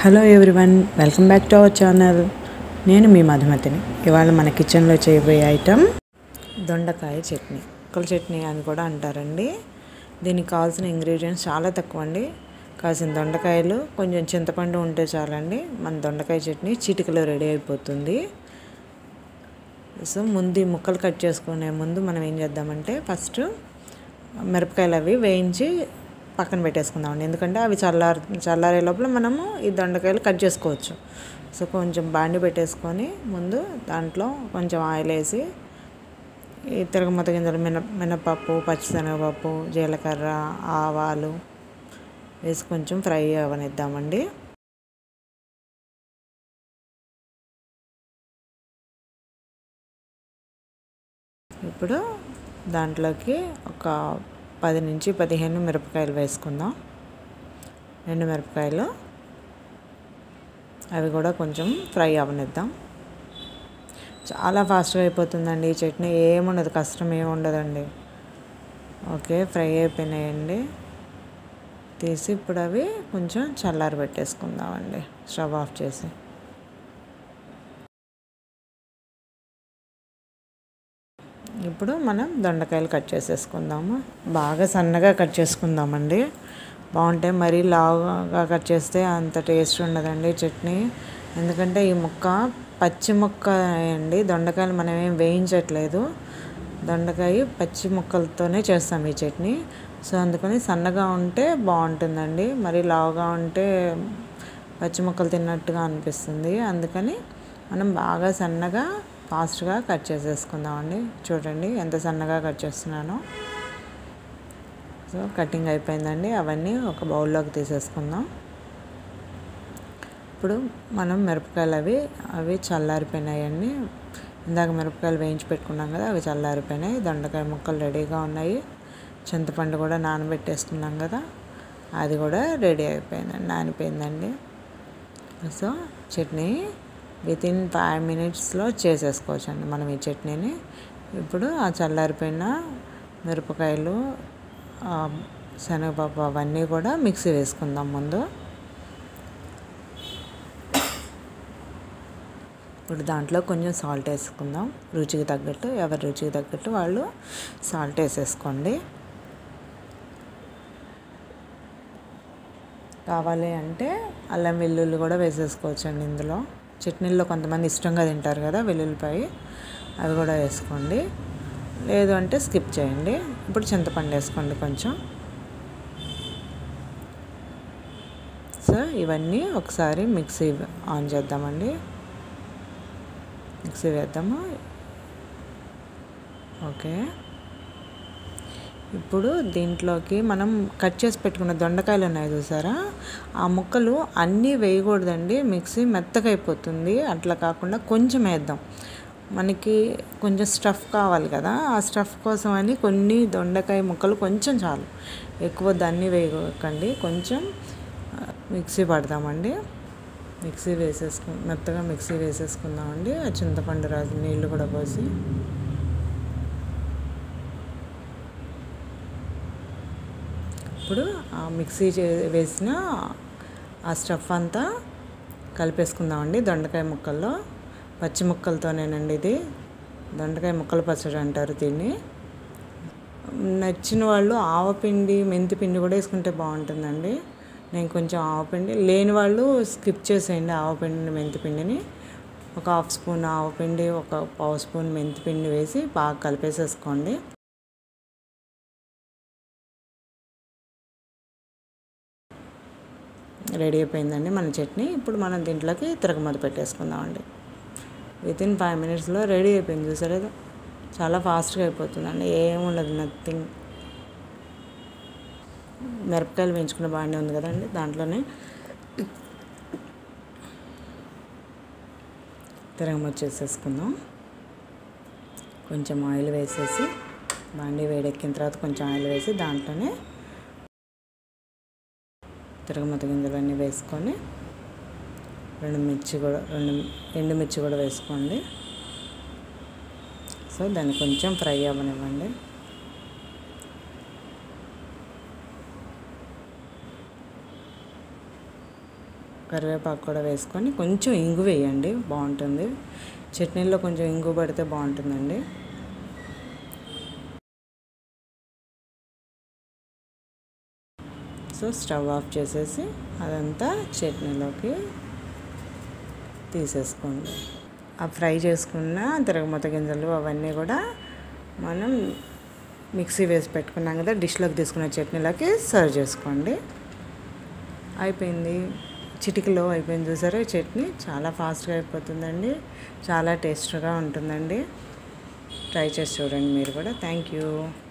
hello everyone welcome back to our channel నేను మీ మధుమతిని ఇవాళ మన కిచెన్లో చేయబోయే ఐటెం దొండకాయ చట్నీ కుక్కల చట్నీ అని కూడా అంటారండి దీనికి కావాల్సిన ఇంగ్రీడియంట్స్ చాలా తక్కువ అండి కావాల్సిన దొండకాయలు కొంచెం చింతపండు ఉంటే చాలండి మన దొండకాయ చట్నీ చిటికలో రెడీ అయిపోతుంది సో ముందు ఈ ముక్కలు కట్ చేసుకునే ముందు మనం ఏం చేద్దామంటే ఫస్ట్ మిరపకాయలు అవి వేయించి పక్కన పెట్టేసుకుందామండి ఎందుకంటే అవి చల్లారు చల్లారే లోపల మనము ఈ దొండకాయలు కట్ చేసుకోవచ్చు సో కొంచెం బాండి పెట్టేసుకొని ముందు దాంట్లో కొంచెం ఆయిల్ వేసి ఈ తిరగమత గింజలు మిన మినపప్పు పచ్చిశనగపప్పు జీలకర్ర ఆవాలు వేసి కొంచెం ఫ్రై అవనిద్దామండి ఇప్పుడు దాంట్లోకి ఒక పది నుంచి పదిహేను మిరపకాయలు వేసుకుందాం రెండు మిరపకాయలు అవి కూడా కొంచెం ఫ్రై అవనిద్దాం చాలా ఫాస్ట్గా అయిపోతుందండి ఈ చట్నీ ఏముండదు కష్టం ఏమి ఉండదండి ఓకే ఫ్రై అయిపోయినాయండి తీసి ఇప్పుడు అవి కొంచెం చల్లారి పెట్టేసుకుందామండి స్టవ్ ఆఫ్ చేసి ఇప్పుడు మనం దొండకాయలు కట్ చేసేసుకుందాము బాగా సన్నగా కట్ చేసుకుందామండి బాగుంటాయి మరీ లావుగా కట్ చేస్తే అంత టేస్ట్ ఉండదండి చట్నీ ఎందుకంటే ఈ ముక్క పచ్చి ముక్క అండి దొండకాయలు మనం ఏం వేయించట్లేదు దొండకాయ పచ్చి ముక్కలతోనే చేస్తాం ఈ చట్నీ సో అందుకని సన్నగా ఉంటే బాగుంటుందండి మరి లావుగా ఉంటే పచ్చి ముక్కలు తిన్నట్టుగా అనిపిస్తుంది అందుకని మనం బాగా సన్నగా ఫాస్ట్గా కట్ చేసేసుకుందామండి చూడండి ఎంత సన్నగా కట్ చేస్తున్నానో సో కటింగ్ అయిపోయిందండి అవన్నీ ఒక బౌల్లోకి తీసేసుకుందాం ఇప్పుడు మనం మిరపకాయలు అవి అవి చల్లారిపోయినాయండి ఇందాక మిరపకాయలు వేయించి పెట్టుకున్నాం కదా అవి చల్లారిపోయినాయి దొండకాయ ముక్కలు రెడీగా ఉన్నాయి చింతపండు కూడా నానబెట్టేసుకున్నాం కదా అది కూడా రెడీ అయిపోయిందండి నానిపోయిందండి so chutney with in five మినిట్స్లో చేసేసుకోవచ్చు అండి మనం ఈ చట్నీని ఇప్పుడు ఆ చల్లారిపోయిన మిరపకాయలు శనగపప్పు అవన్నీ కూడా మిక్సీ వేసుకుందాం ముందు ఇప్పుడు దాంట్లో కొంచెం సాల్ట్ వేసుకుందాం రుచికి తగ్గట్టు ఎవరి రుచికి తగ్గట్టు వాళ్ళు సాల్ట్ వేసేసుకోండి కావాలి అంటే అల్లం వెల్లుల్లి కూడా వేసేసుకోవచ్చు అండి ఇందులో చట్నీల్లో కొంతమంది ఇష్టంగా తింటారు కదా వెల్లుల్లిపాయ అవి కూడా వేసుకోండి లేదు అంటే స్కిప్ చేయండి ఇప్పుడు చింతపండు వేసుకోండి కొంచెం సో ఇవన్నీ ఒకసారి మిక్సీ ఆన్ చేద్దామండి మిక్సీ వేద్దాము ఓకే ఇప్పుడు దీంట్లోకి మనం కట్ చేసి పెట్టుకున్న దొండకాయలు ఉన్నాయి చూసారా ఆ ముక్కలు అన్నీ వేయకూడదండి మిక్సీ మెత్తగా అయిపోతుంది అట్లా కాకుండా కొంచెం వేద్దాం మనకి కొంచెం స్టఫ్ కావాలి కదా ఆ స్టఫ్ కోసం అని కొన్ని దొండకాయ ముక్కలు కొంచెం చాలు ఎక్కువ దాన్ని వేయకండి కొంచెం మిక్సీ పడదామండి మిక్సీ వేసేసుకు మెత్తగా మిక్సీ వేసేసుకుందామండి ఆ చింతపండు రాజు నీళ్ళు కూడా పోసి ఇప్పుడు ఆ మిక్సీ చే వేసిన ఆ స్టఫ్ అంతా కలిపేసుకుందామండి దొండకాయ ముక్కల్లో పచ్చి ముక్కలతోనేనండి ఇది దొండకాయ ముక్కల పచ్చడి అంటారు దీన్ని నచ్చిన వాళ్ళు ఆవపిండి మెంతి పిండి కూడా వేసుకుంటే బాగుంటుందండి నేను కొంచెం ఆవపిండి లేని వాళ్ళు స్కిప్ చేసేయండి ఆవపిండి మెంతి పిండిని ఒక హాఫ్ స్పూన్ ఆవపిండి ఒక పావు స్పూన్ మెంతి పిండి వేసి బాగా కలిపేసేసుకోండి రెడీ అయిపోయిందండి మన చట్నీ ఇప్పుడు మనం దీంట్లోకి తిరగమత పెట్టేసుకుందామండి విత్ ఇన్ ఫైవ్ మినిట్స్లో రెడీ అయిపోయింది చూసారు చాలా ఫాస్ట్గా అయిపోతుందండి ఏముండదు నథింగ్ మిరపకాయలు వేయించుకున్న బాగానే ఉంది కదండి దాంట్లోనే తిరగమత చేసేసుకుందాం కొంచెం ఆయిల్ వేసేసి బాండి వేడెక్కిన తర్వాత కొంచెం ఆయిల్ వేసి దాంట్లోనే తిరగమత గింజలన్నీ వేసుకొని రెండు మిర్చి కూడా రెండు ఎండుమిర్చి కూడా వేసుకోండి సో దాన్ని కొంచెం ఫ్రై అవ్వనివ్వండి కరివేపాకు కూడా వేసుకొని కొంచెం ఇంగు వేయండి బాగుంటుంది చట్నీలో కొంచెం ఇంగు పడితే బాగుంటుందండి సో స్టవ్ ఆఫ్ చేసేసి అదంతా చట్నీలోకి తీసేసుకోండి ఆ ఫ్రై చేసుకున్న తిరగమూత గింజలు అవన్నీ కూడా మనం మిక్సీ వేసి పెట్టుకున్నాం కదా డిష్లోకి తీసుకున్న చట్నీలోకి సర్వ్ చేసుకోండి అయిపోయింది చిటికలో అయిపోయింది చూసారు ఈ చట్నీ చాలా ఫాస్ట్గా అయిపోతుందండి చాలా టేస్ట్గా ఉంటుందండి ట్రై చేసి చూడండి మీరు కూడా థ్యాంక్ యూ